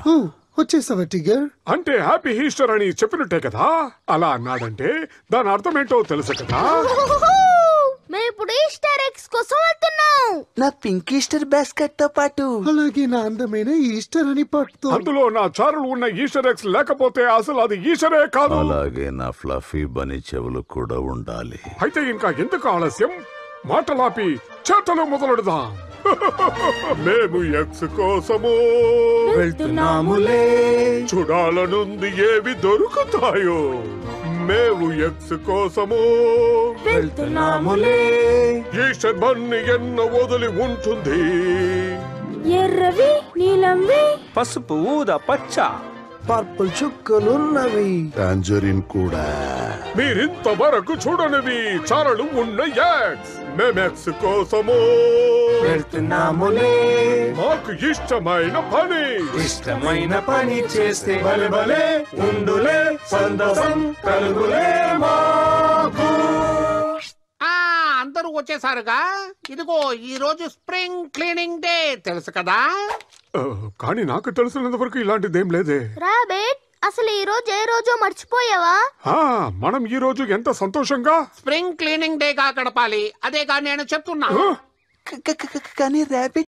ఓ వచ్చేసావా టిగర్ అంటే happy Easter అని చెప్పినట్టే కదా అలా అన్నాడంటే దాని అర్థం ఏంటో తెలుసు కదా మేము ఇప్పుడు ఈస్టర్ ఎగ్స్ కోసం వెళ్తున్నాం నా పింక్ ఈస్టర్ బాస్కెట్ తో పాటు అలాగే నా అందమైన ఈస్టర్ అని పట్టుతో అందులో నా చారులు ఉన్న ఈస్టర్ ఎగ్స్ లేకపోతే అసలు అది ఈస్టరే కాదు అలాగే నా ఫ్లఫీ బని చెవులు కూడా ఉండాలి అయితే ఇంకా ఎందుకు ఆలస్యం మాటలాపి చేతలు మొదలెడదాం మేము ఎగ్స్ కోసము వెళ్తున్నాములే చూడాలనుంది ఏవి దొరుకుతాయో మేము ఎగ్స్ కోసము వెళ్తున్నాములే ఈస్టర్ బన్ని ఎన్న వదిలి ఉంటుంది ఎర్రవి నీలంవి పసుపు ఊద పచ్చ పర్పుల్ చుక్కలున్నవి టాంజరిన్ కూడా మీరింతవరకు చూడనివి చారలు ఉన్న ఎగ్స్ మేమెక్స్ కోసము వెళ్తున్నాములే మాకు ఇష్టమైన పని ఇష్టమైన పని చేస్తే బలే బలే ఉండులే సంతోషం కలుగులే మాకు ఆ అందరూ వచ్చేసారుగా ఇదిగో ఈ రోజు స్ప్రింగ్ క్లీనింగ్ డే తెలుసు కదా ఆ, కానీ నాకు తెలిసినంత వరకు ఇలాంటిదేం లేదే రాబిట్ అసలు ఈ రోజు ఏ రోజో మర్చిపోయావా ఆ, మనం ఈ రోజు ఎంత సంతోషంగా స్ప్రింగ్ క్లీనింగ్ డే గా గడపాలి అదేగా నేను చెప్తున్నా ఆ, క- క- క- కానీ ర్యాబిట్